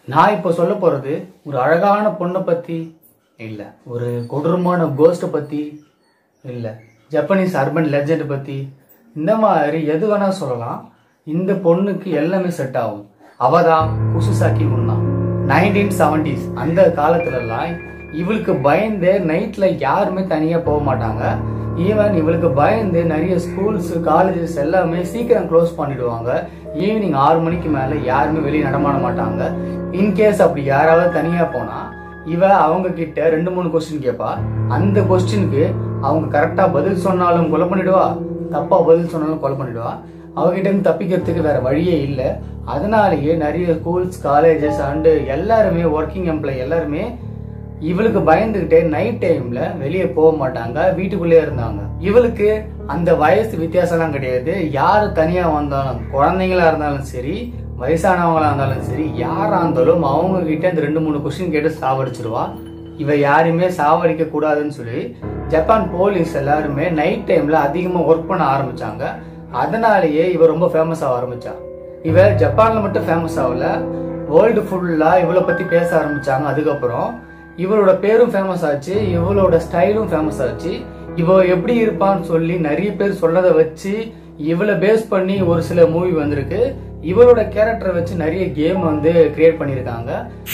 நான் இப்போ சொல்ல போறது ஒரு அழகான பொண்ணை பத்தி இல்ல ஒரு கொடூரமான கோஸ்ட்டை பத்தி இல்ல ஜப்பனீஸ் அர்பன் லெஜெண்ட் பத்தி இந்த மாதிரி எது வேணா சொல்லலாம் இந்த பொண்ணுக்கு எல்லாமே செட் ஆகும் அவ தான் குசுசாக்கி உண்ணா நைன்டீன் செவன்டிஸ் அந்த காலத்துலலாம் இவளுக்கு பயந்து நைட்ல யாருமே தனியா போக மாட்டாங்க ஈவன் இவளுக்கு பயந்து நிறைய ஸ்கூல்ஸ் காலேஜஸ் எல்லாமே சீக்கிரம் க்ளோஸ் பண்ணிடுவாங்க ஈவினிங் ஆறு மணிக்கு மேல யாருமே வெளியே நடமாட மாட்டாங்க இன்கேஸ் அப்படி யாராவது தனியா போனா இவ அவங்க கிட்ட ரெண்டு மூணு கொஸ்டின் கேட்பா அந்த கொஸ்டினுக்கு அவங்க கரெக்டா பதில் சொன்னாலும் கொலை பண்ணிடுவா தப்பா பதில் சொன்னாலும் கொலை பண்ணிடுவா அவகிட்ட இருந்து தப்பிக்கிறதுக்கு வேற வழியே இல்லை அதனாலேயே நிறைய ஸ்கூல்ஸ் காலேஜஸ் அண்டு எல்லாருமே ஒர்க்கிங் எம்ப்ளாய் எல்லாருமே இவளுக்கு பயந்துகிட்டே நைட் டைம்ல வெளியே போக மாட்டாங்க வீட்டுக்குள்ளே இருந்தாங்க இவளுக்கு அந்த வயசு வித்தியாசம்லாம் கிடையாது யாரு தனியா வந்தாலும் குழந்தைங்களா இருந்தாலும் சரி வயசானவங்களா இருந்தாலும் சரி யாரா இருந்தாலும் அவங்க கிட்ட இந்த ரெண்டு மூணு கொஸ்டின் கேட்டு சாவடிச்சிருவா இவ யாருமே சாவடிக்க கூடாதுன்னு சொல்லி ஜப்பான் போலீஸ் எல்லாருமே நைட் டைம்ல அதிகமா ஒர்க் பண்ண ஆரம்பிச்சாங்க அதனாலேயே இவ ரொம்ப ஃபேமஸ் ஆக ஆரம்பிச்சா இவ ஜப்பான்ல மட்டும் ஃபேமஸ் ஆகல வேர்ல்டு ஃபுல்லா இவளை பத்தி பேச ஆரம்பிச்சாங்க அதுக்கப்புறம் இவளோட பேரும் ஃபேமஸ் ஆச்சு இவளோட ஸ்டைலும் ஃபேமஸ் ஆச்சு இவ எப்படி இருப்பான்னு சொல்லி நிறைய பேர் சொன்னதை வச்சு இவளை பேஸ் பண்ணி ஒரு சில மூவி வந்திருக்கு இவளோட கேரக்டரை வச்சு நிறைய கேம் வந்து கிரியேட் பண்ணியிருக்காங்க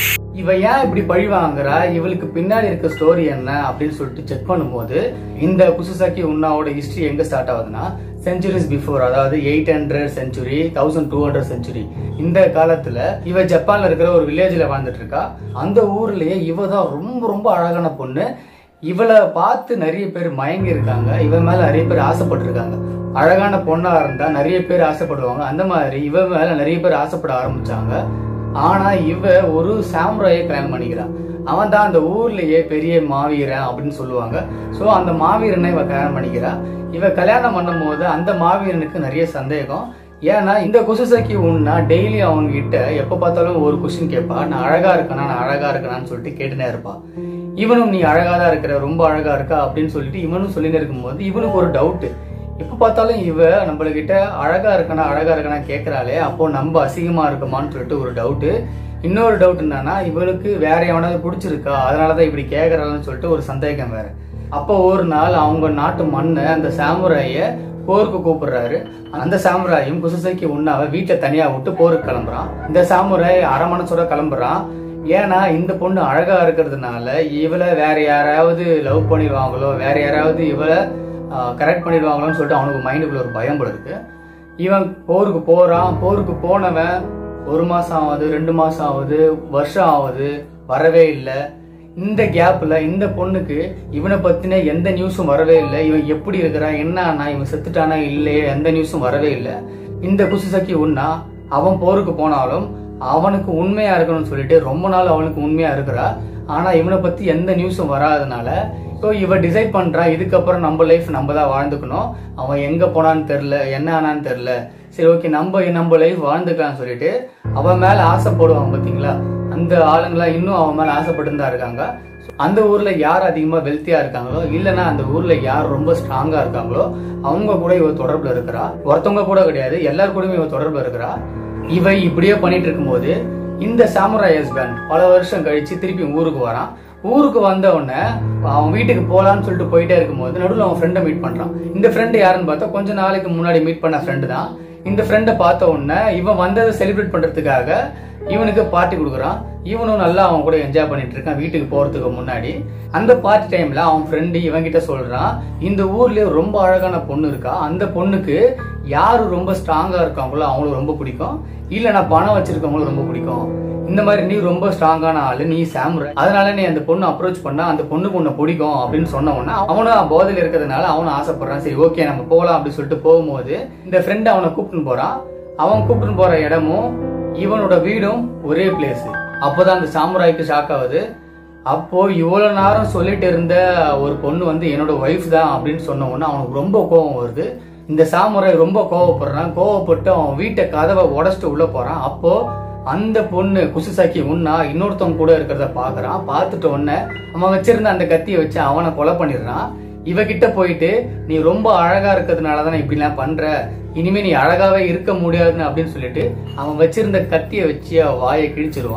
இவ ஏன் இப்படி பழி வாங்குறா இவளுக்கு பின்னாடி இருக்க ஸ்டோரி என்ன அப்படின்னு சொல்லிட்டு செக் பண்ணும்போது இந்த குசுசாக்கி உன்னாவோட ஹிஸ்டரி எங்க ஸ்டார்ட் ஆகுதுன்னா செஞ்சுரிஸ் பிஃபோர் அதாவது eight hundred century thousand two hundred century இந்த காலத்துல இவ ஜப்பான்ல இருக்கிற ஒரு வில்லேஜ்ல வாழ்ந்துட்டு இருக்கா அந்த ஊர்லயே இவ தான் ரொம்ப ரொம்ப அழகான பொண்ணு இவளை பார்த்து நிறைய பேர் மயங்கி இருக்காங்க இவ மேல நிறைய பேர் ஆசைப்பட்டிருக்காங்க அழகான பொண்ணா இருந்தா நிறைய பேர் ஆசைப்படுவாங்க அந்த மாதிரி இவ மேல நிறைய பேர் ஆசைப்பட ஆரம்பிச்சாங்க ஆனா இவ ஒரு சாம்ராயை கல்யாணம் பண்ணிக்கிறான் அவன் தான் அந்த ஊர்லயே பெரிய மாவீரன் அப்படின்னு சொல்லுவாங்க சோ அந்த மாவீரனை இவ கல்யாணம் பண்ணிக்கிறா இவ கல்யாணம் பண்ணும் போது அந்த மாவீரனுக்கு நிறைய சந்தேகம் ஏன்னா இந்த குசுசக்கி உன்னா டெய்லி அவங்க கிட்ட எப்ப பார்த்தாலும் ஒரு கொஸ்டின் கேட்பா நான் அழகா இருக்கனா நான் அழகா இருக்கனான்னு சொல்லிட்டு கேட்டுனே இருப்பா இவனும் நீ அழகா தான் இருக்கிற ரொம்ப அழகா இருக்கா அப்படின்னு சொல்லிட்டு இவனும் சொல்லிட்டு இருக்கும்போது இவனுக்கு ஒரு டவுட் எப்ப பார்த்தாலும் இவ நம்மளுக்கிட்ட அழகா இருக்கனா அழகா இருக்கனா கேக்குறாளே அப்போ நம்ம அசிங்கமா இருக்குமான்னு சொல்லிட்டு ஒரு டவுட் இன்னொரு டவுட் என்னன்னா இவளுக்கு வேற எவனாவது பிடிச்சிருக்கா அதனாலதான் இப்படி கேக்குறாள்னு சொல்லிட்டு ஒரு சந்தேகம் வேற அப்போ ஒரு நாள் அவங்க நாட்டு மண்ணை அந்த சாமுராய போருக்கு கூப்பிடுறாரு அந்த சாமுராயும் குசுசைக்கு உண்ணாவ வீட்டை தனியா விட்டு போருக்கு கிளம்புறான் இந்த சாமுராய் அரை மனசோட கிளம்புறான் ஏன்னா இந்த பொண்ணு அழகா இருக்கிறதுனால இவளை வேற யாராவது லவ் பண்ணிடுவாங்களோ வேற யாராவது இவளை கரெக்ட் பண்ணிடுவாங்களோன்னு சொல்லிட்டு அவனுக்கு மைண்டுக்குள்ள ஒரு பயம் போல இருக்கு இவன் போருக்கு போறான் போருக்கு போனவன் ஒரு மாசம் ஆகுது ரெண்டு மாசம் ஆகுது வருஷம் ஆகுது வரவே இல்லை இந்த கேப்ல இந்த பொண்ணுக்கு இவனை பத்தின எந்த நியூஸும் வரவே இல்லை இவன் எப்படி இருக்கிறான் என்ன ஆனா இவன் செத்துட்டானா இல்லையே எந்த நியூஸும் வரவே இல்லை இந்த குசுசக்கி உண்ணா அவன் போருக்கு போனாலும் அவனுக்கு உண்மையா இருக்கணும்னு சொல்லிட்டு ரொம்ப நாள் அவனுக்கு உண்மையா இருக்கிறா ஆனா இவனை பத்தி எந்த நியூஸும் வராதனால ஸோ இவ டிசைட் பண்றா இதுக்கப்புறம் நம்ம லைஃப் நம்ம தான் வாழ்ந்துக்கணும் அவன் எங்க போனான்னு தெரில என்ன ஆனான்னு தெரில சரி ஓகே நம்ம நம்ம லைஃப் வாழ்ந்துக்கலாம்னு சொல்லிட்டு அவன் மேல ஆசைப்படுவான் பாத்தீங்களா அந்த ஆளுங்களா இன்னும் அவன் மேல ஆசைப்பட்டு தான் இருக்காங்க அந்த ஊர்ல யார் அதிகமா வெல்த்தியா இருக்காங்களோ இல்லைன்னா அந்த ஊர்ல யார் ரொம்ப ஸ்ட்ராங்கா இருக்காங்களோ அவங்க கூட இவ தொடர்புல இருக்கிறா ஒருத்தவங்க கூட கிடையாது எல்லார் கூடயும் இவ தொடர்புல இருக்கிறா இவ இப்படியே பண்ணிட்டு இருக்கும்போது இந்த சாமுராய் ஹஸ்பண்ட் பல வருஷம் கழிச்சு திருப்பி ஊருக்கு வரான் ஊருக்கு வந்த உடனே அவன் வீட்டுக்கு போலான்னு சொல்லிட்டு போயிட்டே இருக்கும்போது நடுவில் அவன் ஃப்ரெண்டை மீட் பண்றான் இந்த ஃப்ரெண்டு யாருன்னு பார்த்தா கொஞ்ச நாளைக்கு முன்னாடி மீட் பண்ண ஃப்ரெண்டு தான் இந்த ஃப்ரெண்டை பார்த்த உடனே இவன் வந்ததை செலிப்ரேட் பண்றதுக்காக இவனுக்கு பார்ட்டி கொடுக்குறான் இவனும் நல்லா அவன் கூட என்ஜாய் பண்ணிட்டு இருக்கான் வீட்டுக்கு போறதுக்கு முன்னாடி அந்த பார்ட்டி டைம்ல அவன் ஃப்ரெண்டு இவன் கிட்ட சொல்றான் இந்த ஊர்லயே ரொம்ப அழகான பொண்ணு இருக்கா அந்த பொண்ணுக்கு யாரு ரொம்ப ஸ்ட்ராங்கா இருக்காங்களோ அவங்களுக்கு ரொம்ப பிடிக்கும் இல்ல நான் பணம் வச்சிருக்கவங்களும் ரொம்ப பிடிக்கும் இந்த மாதிரி நீ ரொம்ப ஸ்ட்ராங்கான ஆளு நீ சாமுரை அதனால நீ அந்த பொண்ணு அப்ரோச் பண்ணா அந்த பொண்ணுக்கு உன்னை பிடிக்கும் அப்படின்னு சொன்ன உடனே அவனும் போதையில் இருக்கிறதுனால அவனும் ஆசைப்படுறான் சரி ஓகே நம்ம போகலாம் அப்படின்னு சொல்லிட்டு போகும்போது இந்த ஃப்ரெண்ட் அவனை கூப்பிட்டுன்னு போறான் அவன் கூப்பிட்டுன்னு போற இடமும் இவனோட வீடும் ஒரே பிளேஸ் அப்போதான் அந்த சாமுராய்க்கு ஷாக் ஆகுது அப்போ இவ்வளவு நேரம் சொல்லிட்டு இருந்த ஒரு பொண்ணு வந்து என்னோட ஒய்ஃப் தான் அப்படின்னு சொன்ன உடனே அவனுக்கு ரொம்ப கோபம் வருது இந்த சாமுராய் ரொம்ப கோவப்படுறான் கோவப்பட்டு அவன் வீட்டை கதவை உடச்சிட்டு உள்ள போறான் அப்போ அந்த பொண்ணு குசுசாக்கி உன்னா இன்னொருத்தவங்க கூட இருக்கிறத பாக்குறான் பார்த்துட்ட உடனே அவன் வச்சிருந்த அந்த கத்தியை வச்சு அவனை கொலை பண்ணிடுறான் இவகிட்ட போயிட்டு நீ ரொம்ப அழகா இருக்கிறதுனால தான் இப்படிலாம் பண்ற இனிமே நீ அழகாவே இருக்க முடியாதுன்னு அப்படின்னு சொல்லிட்டு அவன் வச்சிருந்த கத்தியை வச்சு அவ வாயை கிழிச்சிருவான்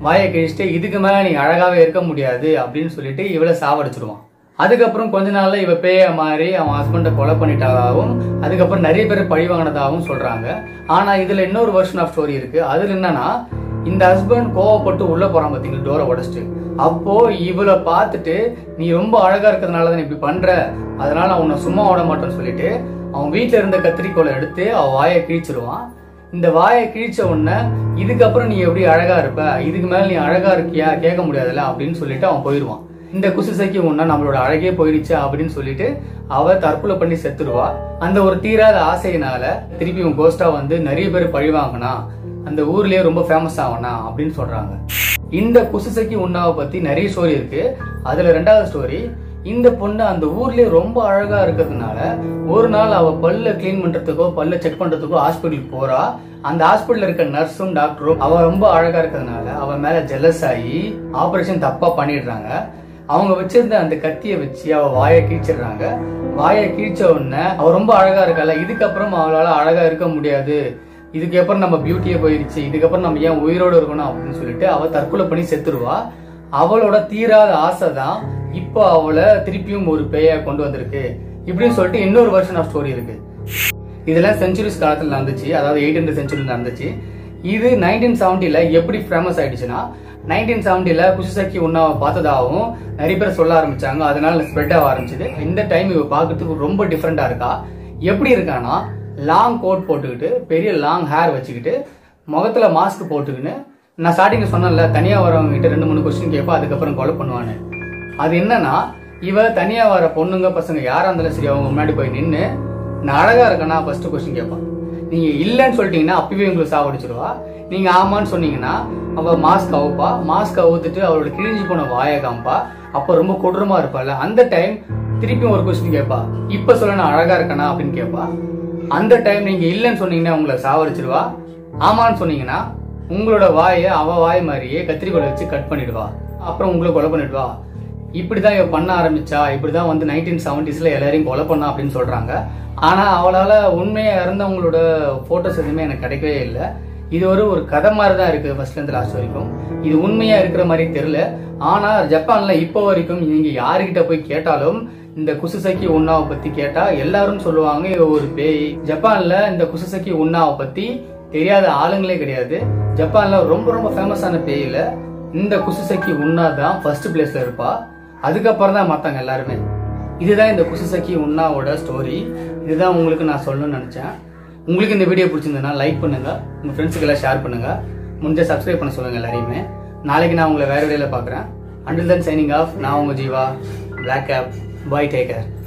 வாயை கிழிச்சிட்டு இதுக்கு மேல நீ அழகாவே இருக்க முடியாது அப்படின்னு சொல்லிட்டு இவளை சாவடிச்சிருவான் அதுக்கப்புறம் கொஞ்ச நாள்ல இவ பேய மாறி அவன் ஹஸ்பண்டை கொலை பண்ணிட்டதாகவும் அதுக்கப்புறம் நிறைய பேர் பழி வாங்கினதாகவும் சொல்றாங்க ஆனா இதுல இன்னொரு வெர்ஷன் ஆஃப் ஸ்டோரி இருக்கு அதுல என்னன்னா இந்த ஹஸ்பண்ட் கோவப்பட்டு உள்ள போறான் பாத்தீங்களா டோரை உடைச்சிட்டு அப்போ இவளை பார்த்துட்டு நீ ரொம்ப அழகா இருக்கிறதுனால தான் இப்படி பண்ற அதனால நான் உன்னை சும்மா விட மாட்டேன்னு சொல்லிட்டு அவன் வீட்டுல இருந்த கத்திரிக்கோலை எடுத்து அவன் வாயை கிழிச்சிருவான் இந்த வாயை கிழிச்ச உடனே இதுக்கப்புறம் நீ எப்படி அழகா இருப்ப இதுக்கு மேல நீ அழகா இருக்கியா கேட்க முடியாதுல்ல அப்படின்னு சொல்லிட்டு அவன் போயிடுவான் இந்த குசுசைக்கு உன்ன நம்மளோட அழகே போயிடுச்சு அப்படின்னு சொல்லிட்டு அவ தற்கொலை பண்ணி செத்துருவா அந்த ஒரு தீராத ஆசையினால திருப்பி உன் கோஸ்டா வந்து நிறைய பேர் பழி வாங்கினா அந்த ஊர்லயே ரொம்ப ஃபேமஸ் ஆவனா அப்படின்னு சொல்றாங்க இந்த குசுசைக்கு உண்ணாவை பத்தி நிறைய ஸ்டோரி இருக்கு அதுல ரெண்டாவது ஸ்டோரி இந்த பொண்ணு அந்த ஊர்லயே ரொம்ப அழகா இருக்கிறதுனால ஒரு நாள் அவ பல்ல க்ளீன் பண்றதுக்கோ பல்ல செக் பண்றதுக்கோ ஹாஸ்பிட்டலுக்கு போறா அந்த ஹாஸ்பிட்டல்ல இருக்க நர்ஸும் டாக்டரும் அவ ரொம்ப அழகா இருக்கிறதுனால அவ மேல ஜெலஸ் ஆகி ஆபரேஷன் தப்பா பண்ணிடுறாங்க அவங்க வச்சிருந்த அந்த கத்தியை வச்சு அவ வாயை கீழ்ச்சிடுறாங்க வாயை கீழ்ச்ச உடனே அவ ரொம்ப அழகா இருக்கல இதுக்கப்புறம் அவளால அழகா இருக்க முடியாது இதுக்கப்புறம் நம்ம பியூட்டியே போயிருச்சு இதுக்கப்புறம் நம்ம ஏன் உயிரோடு இருக்கணும் அப்படின்னு சொல்லிட்டு அவ தற்கொலை பண்ணி செத்துருவா அவளோட தீராத ஆசை தான் இப்போ அவளை திருப்பியும் ஒரு பேயா கொண்டு வந்திருக்கு இப்படின்னு சொல்லிட்டு இன்னொரு வருஷன் ஆஃப் ஸ்டோரி இருக்கு இதெல்லாம் செஞ்சுரிஸ் காலத்துல நடந்துச்சு அதாவது எயிட்டீன் செஞ்சுரியில் நடந்துச்சு இது நைன்டீன் செவன்டில எப்படி ஃபேமஸ் ஆயிடுச்சுன்னா நைன்டீன் செவன்டில குஷிசக்கி உண்ணாவை பார்த்ததாகவும் நிறைய பேர் சொல்ல ஆரம்பிச்சாங்க அதனால ஸ்ப்ரெட் ஆக ஆரம்பிச்சது இந்த டைம் இவ பார்க்கறதுக்கு ரொம்ப டிஃப்ரெண்டா இருக்கா எப்படி இருக்கானா லாங் கோட் போட்டுக்கிட்டு பெரிய லாங் ஹேர் வச்சுக்கிட்டு முகத்துல மாஸ்க் போட்டுக்கின்னு நான் ஸ்டார்டிங்ல சொன்னேன்ல தனியா வரவங்க கிட்ட ரெண்டு மூணு கொஸ்டின் கேட்பா அதுக்கப்புறம் கொலை பண்ணுவான்னு அது என்னன்னா இவ தனியா வர பொண்ணுங்க பசங்க யாரா இருந்தாலும் சரி அவங்க முன்னாடி போய் நின்னு நான் அழகா இருக்கேன்னா ஃபர்ஸ்ட் கொஸ்டின் கேட்பான் நீங்க இல்லைன்னு சொல்லிட்டீங்கன்னா அப்பவே உங்களுக்கு சாவடிச்சிருவா நீங்க ஆமான்னு சொன்னீங்கன்னா அவ மாஸ்க் அவுப்பா மாஸ்க் அவுத்துட்டு அவளோட கிழிஞ்சு போன வாயை காம்பா அப்ப ரொம்ப கொடூரமா இருப்பாள் அந்த டைம் திருப்பியும் ஒரு கொஸ்டின் கேட்பா இப்ப சொல்ல நான் அழகா இருக்கேனா அப்படின்னு கேட்பா அந்த டைம் நீங்க இல்லைன்னு சொன்னீங்கன்னா உங்களை சாவடிச்சிருவா ஆமான்னு சொன்னீங்கன்னா உங்களோட வாயை அவ வாய் மாதிரியே கத்திரிக்கோலை வச்சு கட் பண்ணிடுவா அப்புறம் உங்களை கொலை பண்ணிடுவா இப்படிதான் இவ பண்ண ஆரம்பிச்சா இப்படிதான் வந்து நைன்டீன் செவன்டிஸ்ல எல்லாரையும் கொலை பண்ணா அப்படின்னு சொல்றாங்க ஆனா அவளால உண்மையா இறந்தவங்களோட போட்டோஸ் எதுவுமே எனக்கு கிடைக்கவே இல்லை இது ஒரு ஒரு கதை மாதிரி தான் இருக்கு ஃபர்ஸ்ட்ல இருந்து லாஸ்ட் வரைக்கும் இது உண்மையா இருக்கிற மாதிரி தெரியல ஆனா ஜப்பான்ல இப்போ வரைக்கும் நீங்க யாருக்கிட்ட போய் கேட்டாலும் இந்த குசுசக்கி உண்ணாவை பத்தி கேட்டா எல்லாரும் சொல்லுவாங்க இவ ஒரு பேய் ஜப்பான்ல இந்த குசுசக்கி உண்ணாவை பத்தி தெரியாத ஆளுங்களே கிடையாது ஜப்பான்ல ரொம்ப ரொம்ப ஃபேமஸான பேயில இந்த குசுசக்கி உண்ணா தான் ஃபர்ஸ்ட் பிளேஸ்ல இருப்பா அதுக்கப்புறம் தான் மத்தவங்க எல்லாருமே இதுதான் இந்த குசுசக்கி உண்ணாவோட ஸ்டோரி இதுதான் உங்களுக்கு நான் சொல்லணும்னு நினைச்சேன் உங்களுக்கு இந்த வீடியோ பிடிச்சிருந்ததுன்னா லைக் பண்ணுங்க உங்க ஃப்ரெண்ட்ஸுக்கு எல்லாம் ஷேர் பண்ணுங்க முடிஞ்ச சப்ஸ்கிரைப் பண்ண சொல்லுங்க எல்லாரையுமே நாளைக்கு நான் உங்களை வேற வீடியோல பார்க்குறேன் அண்டில் தன் சைனிங் ஆஃப் நான் உங்க ஜீவா பிளாக் ஆப் பாய் டேக்கர்